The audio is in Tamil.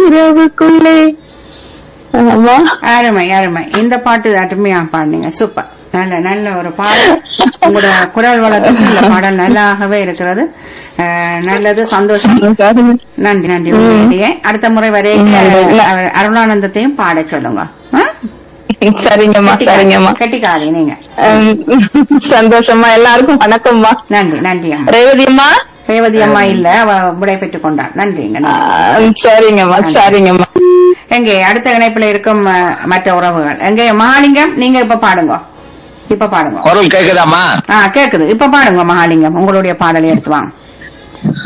இரவுக்குள்ளே ஆமா அருமை அருமை இந்த பாட்டு அருமையா பாடுனீங்க சூப்பர் நல்ல நல்ல ஒரு பாடல் உங்களோட குரல் வளத்துக்கு இந்த பாடல் நல்லாகவே இருக்கிறது அஹ், நல்லது சந்தோஷம் நன்றி நன்றி உண்மையிலேயே அடுத்த முறை வரைக்கும் அஹ், அருளானந்தத்தையும் பாட சொல்லுங்க ஆ? சரிங்கம்மா சரிங்கம்மா கெட்டிக்காரி நீங்க உம், சந்தோஷமா எல்லாருக்கும் வணக்கம்மா நன்றி நன்றி அம்மா ரேவதி அம்மா ரேவதி அம்மா இல்ல அவ விடை பெற்றுக் கொண்டார் நன்றிங்க நன்றி. ஆ, சரிங்கம்மா சரிங்கம்மா எங்கே அடுத்த இணைப்புல இருக்கும் அஹ், மற்ற உறவுகள் எங்கே மகாலிங்கம் நீங்க இப்ப பாடுங்க இப்ப பாடுங்க குரல் கேக்குதாமா ஆ கேக்குது இப்ப பாடுங்க மகாலிங்கம் உங்களுடைய பாடலை எடுத்து வாங்க